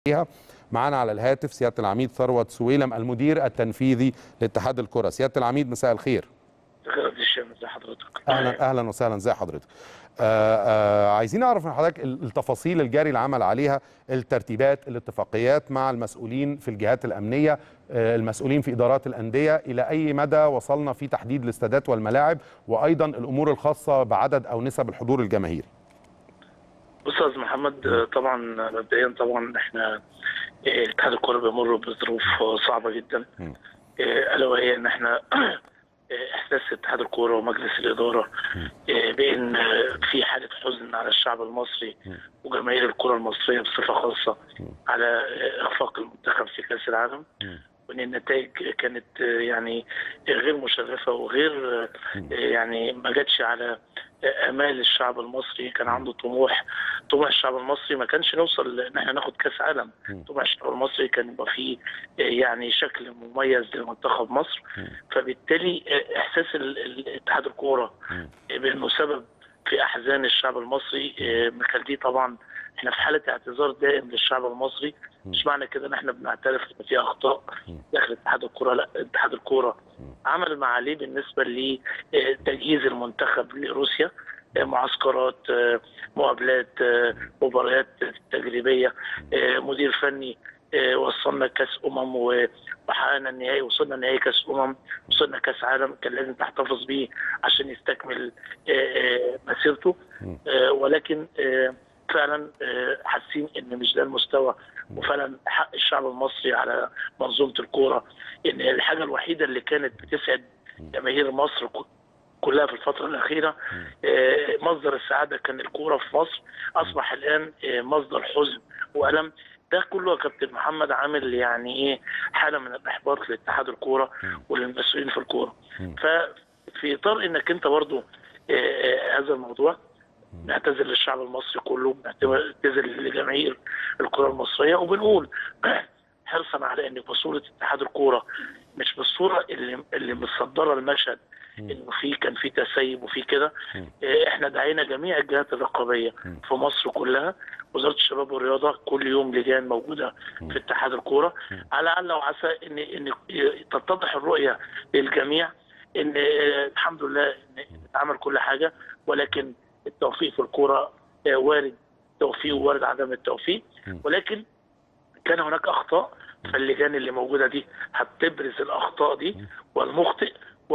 فيها معانا على الهاتف سياده العميد ثروت سويلم المدير التنفيذي لاتحاد الكره سياده العميد مساء الخير خير الشام ازي حضرتك اهلا اهلا وسهلا ازي حضرتك آه آه عايزين نعرف من حضرتك التفاصيل الجاري العمل عليها الترتيبات الاتفاقيات مع المسؤولين في الجهات الامنيه آه المسؤولين في ادارات الانديه الى اي مدى وصلنا في تحديد الاستادات والملاعب وايضا الامور الخاصه بعدد او نسب الحضور الجماهيري بص يا استاذ محمد طبعا مبدئيا طبعا احنا اتحاد الكوره بيمر بظروف صعبه جدا الا وهي ان احنا احساس اتحاد الكوره ومجلس الاداره بان في حاله حزن على الشعب المصري وجماهير الكره المصريه بصفه خاصه على اخفاق المنتخب في كاس العالم وان النتائج كانت يعني غير مشرفه وغير يعني ما جاتش على امال الشعب المصري كان عنده طموح طموح الشعب المصري ما كانش نوصل ان احنا ناخد كاس عالم طموح الشعب المصري كان يبقى فيه يعني شكل مميز لمنتخب مصر فبالتالي احساس اتحاد الكوره بانه سبب في احزان الشعب المصري مخليه طبعا احنا في حاله اعتذار دائم للشعب المصري مش معنى كده ان احنا بنعترف ان في اخطاء داخل اتحاد الكوره لا اتحاد الكوره عمل ما عليه بالنسبه لتجهيز المنتخب لروسيا معسكرات مقابلات مباريات تجريبيه مدير فني وصلنا كاس امم وحققنا النهائي وصلنا نهائي كاس امم وصلنا كاس عالم كان لازم تحتفظ بيه عشان يستكمل مسيرته ولكن فعلا حاسين ان مش ده المستوى وفعلا حق الشعب المصري على منظومه الكوره ان الحاجه الوحيده اللي كانت بتسعد جماهير مصر كلها في الفتره الاخيره مصدر السعاده كان الكوره في مصر اصبح الان مصدر حزن والم ده كله يا كابتن محمد عامل يعني ايه حاله من الاحباط لاتحاد الكوره وللمسؤولين في الكوره ففي اطار انك انت برضو هذا الموضوع نعتذر للشعب المصري كله بنعتذر لجماهير الكره المصريه وبنقول حرصا على ان بصوره اتحاد الكوره مش بالصوره اللي اللي متصدره المشهد انه في كان في تسيب وفي كده احنا دعينا جميع الجهات الرقابيه في مصر كلها وزاره الشباب والرياضه كل يوم لجان موجوده في اتحاد الكوره على لعل وعسى ان ان تتضح الرؤيه للجميع ان الحمد لله ان اتعمل كل حاجه ولكن التوفيق في الكوره وارد توفيق ووارد عدم التوفيق ولكن كان هناك اخطاء فاللجان اللي موجوده دي هتبرز الاخطاء دي والمخطئ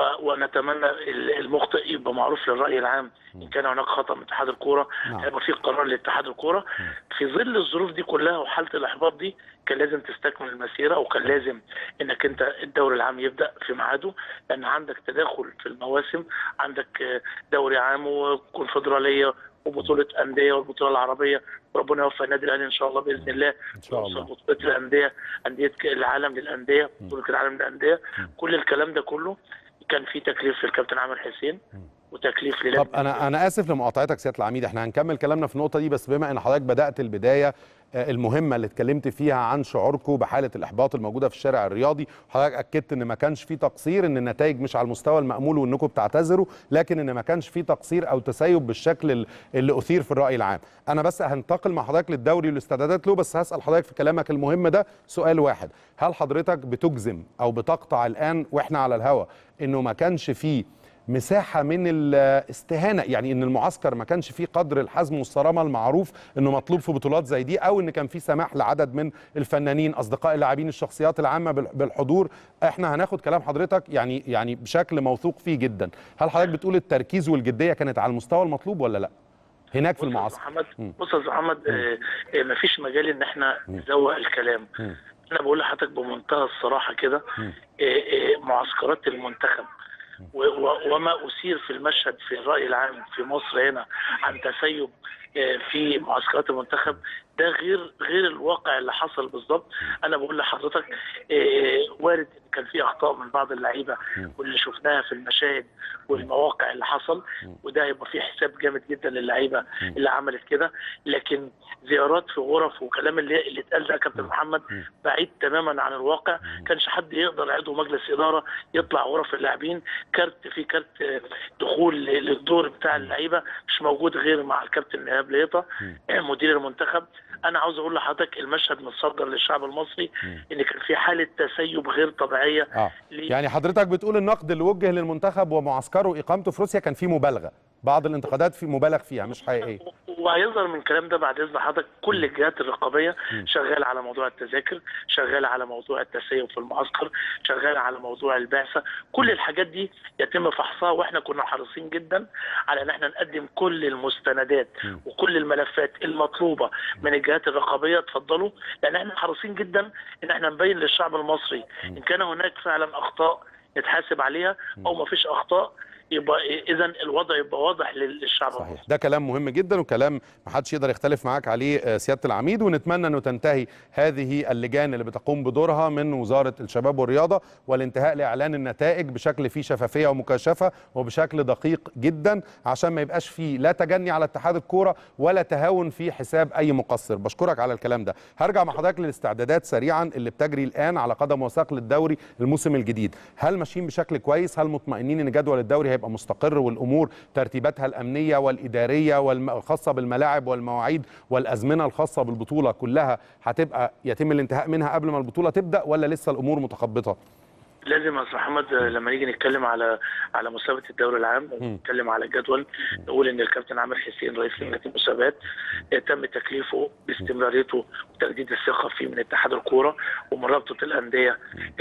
ونتمنى المخطئ يبقى معروف للراي العام ان كان هناك خطا من اتحاد الكوره هيبقى في قرار لاتحاد الكوره في ظل الظروف دي كلها وحاله الاحباط دي كان لازم تستكمل المسيره وكان لازم انك انت الدوري العام يبدا في ميعاده لان عندك تداخل في المواسم عندك دوري عام وكونفدراليه وبطوله انديه والبطوله العربيه وربنا يوفق النادي الاهلي ان شاء الله باذن الله ان شاء الله بطوله الانديه انديه العالم للانديه بطوله العالم للانديه كل الكلام ده كله كان في تكليف للكابتن عامر حسين وتكليف لله طب انا انا اسف لمقاطعتك سياده العميد احنا هنكمل كلامنا في النقطه دي بس بما ان حضرتك بدات البدايه المهمه اللي اتكلمت فيها عن شعوركم بحاله الاحباط الموجوده في الشارع الرياضي حضرتك اكدت ان ما كانش في تقصير ان النتائج مش على المستوى المامول وانكم بتعتذروا لكن ان ما كانش في تقصير او تسيب بالشكل اللي اثير في الراي العام انا بس هنتقل مع حضرتك للدوري والاستعدادات له بس هسال حضرتك في كلامك المهم ده سؤال واحد هل حضرتك بتجزم او بتقطع الان واحنا على الهوا انه ما كانش فيه مساحه من الاستهانه يعني ان المعسكر ما كانش فيه قدر الحزم والصرامه المعروف انه مطلوب في بطولات زي دي او ان كان في سماح لعدد من الفنانين اصدقاء اللاعبين الشخصيات العامه بالحضور احنا هناخد كلام حضرتك يعني يعني بشكل موثوق فيه جدا هل حضرتك بتقول التركيز والجديه كانت على المستوى المطلوب ولا لا هناك في المعسكر محمد بص يا محمد آه ما فيش مجال ان احنا نزوق الكلام انا بقول لحضرتك بمنتهى الصراحه كده آه آه معسكرات المنتخب وما أثير في المشهد في الرأي العام في مصر هنا عن تسيب في معسكرات المنتخب ده غير غير الواقع اللي حصل بالظبط انا بقول لحضرتك وارد كان في اخطاء من بعض اللعيبه واللي شفناها في المشاهد والمواقع اللي حصل وده هيبقى فيه حساب جامد جدا للعيبه اللي عملت كده لكن زيارات في غرف وكلام اللي اللي اتقال ده كابتن محمد بعيد تماما عن الواقع كانش حد يقدر عضو مجلس اداره يطلع غرف اللاعبين كارت في كارت دخول للدور بتاع اللعيبه مش موجود غير مع الكابتن ايهاب ليطه مدير المنتخب انا عاوز اقول لحضرتك المشهد متصدر للشعب المصري ان كان في حاله تسيب غير طبيعيه اه ليه؟ يعني حضرتك بتقول النقد اللي وجه للمنتخب ومعسكره واقامته في روسيا كان فيه مبالغه بعض الانتقادات في مبالغ فيها مش حقيقيه وهيظهر من الكلام ده بعد اذن حضرتك كل الجهات الرقابيه شغاله على موضوع التذاكر شغاله على موضوع التسيب في المعسكر شغاله على موضوع البعثه كل الحاجات دي يتم فحصها واحنا كنا حريصين جدا على ان احنا نقدم كل المستندات وكل الملفات المطلوبه من الجهات الرقابيه اتفضلوا لان احنا حريصين جدا ان احنا نبين للشعب المصري ان كان هناك فعلا اخطاء يتحاسب عليها او ما فيش اخطاء يبقى اذا الوضع يبقى واضح للشعب صحيح المصري ده كلام مهم جدا وكلام ما حدش يقدر يختلف معاك عليه آه، سياده العميد ونتمنى انه تنتهي هذه اللجان اللي بتقوم بدورها من وزاره الشباب والرياضه والانتهاء لاعلان النتائج بشكل فيه شفافيه ومكاشفه وبشكل دقيق جدا عشان ما يبقاش فيه لا تجني على اتحاد الكوره ولا تهاون في حساب اي مقصر بشكرك على الكلام ده هرجع مع حضرتك للاستعدادات سريعا اللي بتجري الان على قدم وساق للدوري الموسم الجديد هل ماشيين بشكل كويس هل مطمئنين ان جدول الدوري هيبقى مستقر والامور ترتيباتها الامنيه والاداريه والخاصه بالملاعب والمواعيد والازمنه الخاصه بالبطوله كلها هتبقى يتم الانتهاء منها قبل ما البطوله تبدا ولا لسه الامور متخبطه لازم يا استاذ محمد لما نيجي نتكلم على على مسابقه الدوري العام ونتكلم على الجدول نقول ان الكابتن عامر حسين رئيس لجنه المسابقات آه، تم تكليفه باستمراريته وتجديد الثقه فيه من اتحاد الكوره ومن رابطه الانديه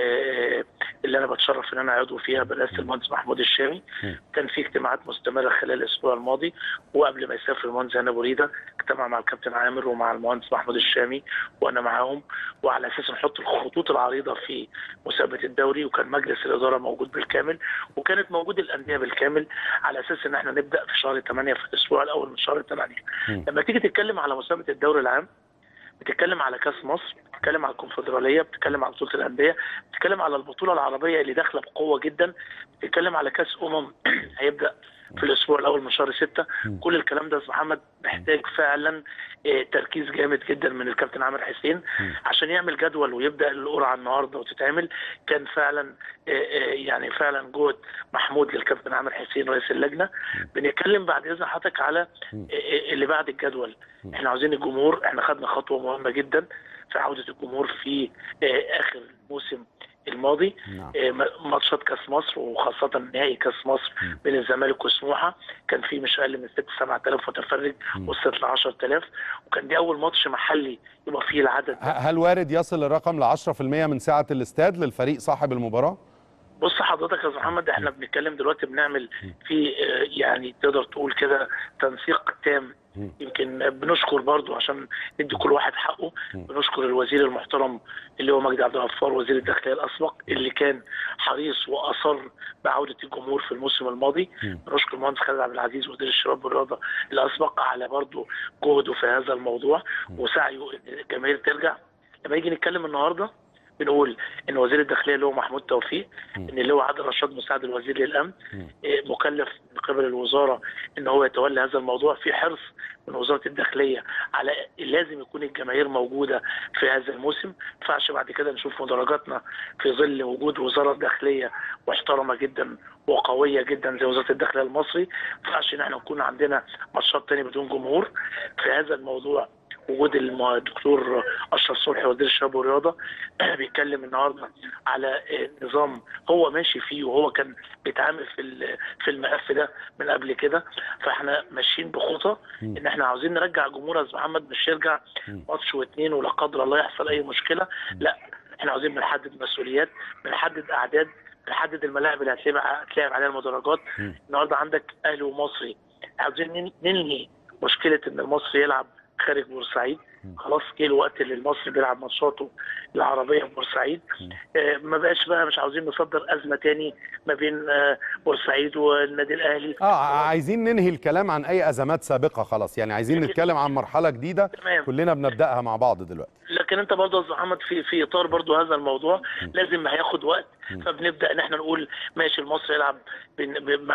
آه، اللي انا بتشرف ان انا عضو فيها برئاسه المهندس محمود الشامي كان في اجتماعات مستمره خلال الاسبوع الماضي وقبل ما يسافر المهندس هنا بريده اجتمع مع الكابتن عامر ومع المهندس محمود الشامي وانا معاهم وعلى اساس نحط الخطوط العريضه في مسابقه الدوري وكان مجلس الاداره موجود بالكامل وكانت موجود الانديه بالكامل على اساس ان احنا نبدا في شهر 8 في الاسبوع الاول من شهر 8 لما تيجي تتكلم على مسابقه الدوري العام بتتكلم على كاس مصر بتتكلم على الكونفدراليه بتتكلم على بطوله الانديه بتتكلم على البطوله العربيه اللي داخله بقوه جدا بتتكلم على كاس امم هيبدا في الاسبوع الاول من شهر 6 كل الكلام ده يا أستاذ محمد محتاج فعلا آه، تركيز جامد جدا من الكابتن عامر حسين عشان يعمل جدول ويبدا القرعه النهارده وتتعمل كان فعلا آه، آه، يعني فعلا جهد محمود للكابتن عامر حسين رئيس اللجنه بنتكلم بعد اذن حضرتك على آه، آه، اللي بعد الجدول احنا عاوزين الجمهور احنا خدنا خطوه مهمه جدا في عوده الجمهور في آه، اخر موسم الماضي نعم. آه، م- ماتشات كاس مصر وخاصه نهائي كاس مصر بين الزمالك وسموحه كان في مش اقل من 6 7000 متفرج وصلت ل 10000 وكان دي اول ماتش محلي يبقى فيه العدد ه- هل وارد يصل الرقم ل 10% من سعه الاستاد للفريق صاحب المباراه بص حضرتك يا أستاذ محمد احنا بنتكلم دلوقتي بنعمل في آه، يعني تقدر تقول كده تنسيق تام يمكن بنشكر برضو عشان ندي كل واحد حقه بنشكر الوزير المحترم اللي هو مجدي عبد الغفار وزير الداخليه الاسبق اللي كان حريص واصر بعوده الجمهور في الموسم الماضي بنشكر المهندس خالد عبد العزيز وزير الشباب والرياضه الاسبق على برضو جهده في هذا الموضوع وسعيه ان الجماهير ترجع لما يجي نتكلم النهارده بنقول ان وزير الداخليه اللي هو محمود توفيق ان اللي هو عادل رشاد مساعد الوزير للامن إيه، مكلف من قبل الوزاره ان هو يتولى هذا الموضوع في حرص من وزاره الداخليه على لازم يكون الجماهير موجوده في هذا الموسم ما ينفعش بعد كده نشوف مدرجاتنا في ظل وجود وزاره داخليه محترمه جدا وقويه جدا زي وزاره الداخليه المصري ما ينفعش ان احنا نكون عندنا ماتشات تاني بدون جمهور في هذا الموضوع وجود الم- الدكتور اشرف صبحي وزير الشباب والرياضه بيتكلم النهارده على آه، نظام هو ماشي فيه وهو كان بيتعامل في ال- في الملف ده من قبل كده فاحنا ماشيين بخطى ان احنا عاوزين نرجع الجمهور يا أستاذ محمد مش يرجع ماتش واثنين ولا قدر الله يحصل اي مشكله لا احنا عاوزين بنحدد مسؤوليات بنحدد اعداد بنحدد الملاعب اللي هتلعب هتلعب عليها المدرجات النهارده عندك اهلي ومصري عاوزين نن- ننهي مشكله ان المصري يلعب خارج بورسعيد خلاص جه الوقت اللي المصري بيلعب ماتشاته العربيه في بورسعيد آه ما بقاش بقى مش عاوزين نصدر ازمه تاني ما بين آه بورسعيد والنادي الاهلي اه عايزين ننهي الكلام عن اي ازمات سابقه خلاص يعني عايزين نتكلم عن مرحله جديده تمام. كلنا بنبداها مع بعض دلوقتي لكن انت برضه يا استاذ محمد في في اطار برضه هذا الموضوع لازم هياخد وقت فبنبدا ان احنا نقول ماشي المصري يلعب بن- ب- مع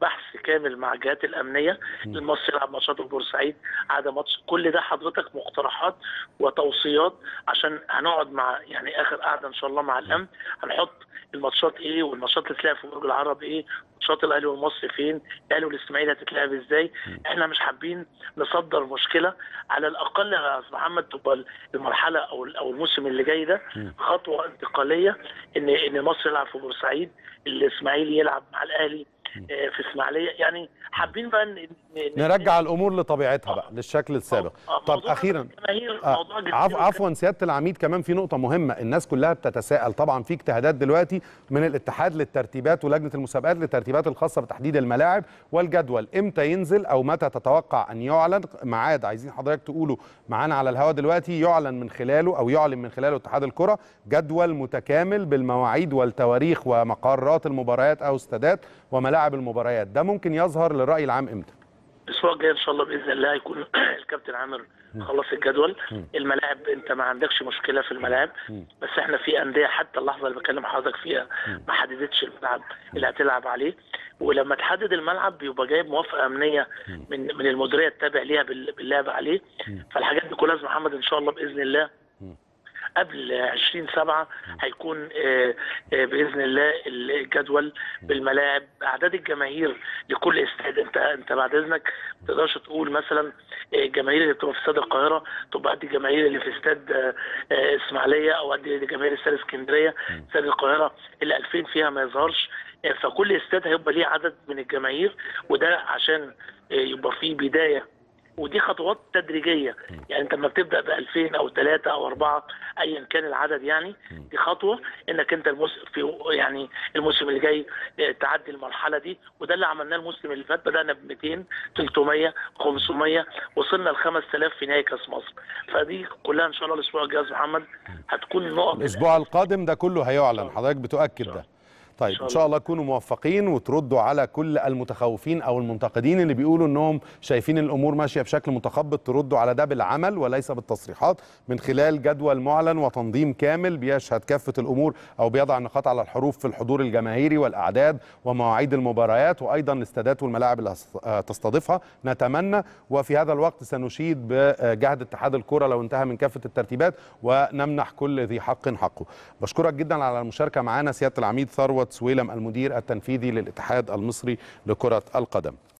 بحث كامل مع الجهات الامنيه المصري يلعب ماتشات بورسعيد عدا ماتش كل ده حضرتك مقترحات وتوصيات عشان هنقعد مع يعني اخر قعده ان شاء الله مع الامن هنحط الماتشات ايه والماتشات اللي تتلعب في برج العرب ايه ماتشات الاهلي والمصري فين الاهلي والاسماعيلي هتتلعب ازاي احنا مش حابين نصدر مشكله على الاقل يا استاذ محمد تبقى المرحله او او الموسم اللي جاي ده خطوه انتقاليه ان ان مصر يلعب في بورسعيد الاسماعيلي يلعب مع الاهلي آه، في اسماعيليه يعني حابين بقى ن- ن- نرجع الامور لطبيعتها بقى للشكل السابق آه، طب موضوع اخيرا الجماهير آه، موضوع جديد عف وكان- عفوا سياده العميد كمان في نقطه مهمه الناس كلها بتتساءل طبعا في اجتهادات دلوقتي من الاتحاد للترتيبات ولجنه المسابقات للترتيبات الخاصه بتحديد الملاعب والجدول امتى ينزل او متى تتوقع ان يعلن ميعاد عايزين حضرتك تقولوا معانا على الهواء دلوقتي يعلن من خلاله او يعلن من خلاله اتحاد الكره جدول متكامل بالمواعيد والتواريخ ومقرات المباريات او استادات وملاعب المباريات ده ممكن يظهر للراي العام امتى الاسبوع الجاي ان شاء الله باذن الله هيكون الكابتن عامر خلص الجدول الملاعب انت ما عندكش مشكله في الملاعب بس احنا في انديه حتى اللحظه اللي بكلم حضرتك فيها ما حددتش الملعب اللي هتلعب عليه ولما تحدد الملعب بيبقى جايب موافقه امنيه من من المديريه التابع ليها بال- باللعب عليه فالحاجات دي كلها يا أستاذ محمد ان شاء الله باذن الله قبل 20 سبعة هيكون آه، آه، باذن الله الجدول بالملاعب اعداد الجماهير لكل استاد انت انت بعد اذنك ما تقدرش تقول مثلا آه، الجماهير اللي بتبقى في استاد القاهره تبقى قد الجماهير اللي في استاد آه، آه، اسماعيليه او قد جماهير استاد اسكندريه استاد القاهره اللي 2000 فيها ما يظهرش آه، فكل استاد هيبقى ليه عدد من الجماهير وده عشان آه، يبقى فيه بدايه ودي خطوات تدريجيه يعني انت لما بتبدا ب 2000 او 3 او 4 ايا كان العدد يعني دي خطوه انك انت الموسم في يعني الموسم اللي جاي اه، تعدي المرحله دي وده اللي عملناه الموسم اللي فات بدانا ب 200 300 500 وصلنا ل 5000 في نهائي كاس مصر فدي كلها ان شاء الله الاسبوع الجاي يا أستاذ محمد هتكون نقط الاسبوع القادم ده كله هيعلن حضرتك بتؤكد ده طيب شاء ان شاء الله تكونوا موفقين وتردوا على كل المتخوفين او المنتقدين اللي بيقولوا انهم شايفين الامور ماشيه بشكل متخبط تردوا على ده بالعمل وليس بالتصريحات من خلال جدول معلن وتنظيم كامل بيشهد كافه الامور او بيضع النقاط على الحروف في الحضور الجماهيري والاعداد ومواعيد المباريات وايضا الاستادات والملاعب اللي هس- آه تستضيفها نتمنى وفي هذا الوقت سنشيد بجهد اتحاد الكره لو انتهى من كافه الترتيبات ونمنح كل ذي حق حقه بشكرك جدا على المشاركه معنا سياده العميد ثروت سويلم المدير التنفيذي للاتحاد المصري لكره القدم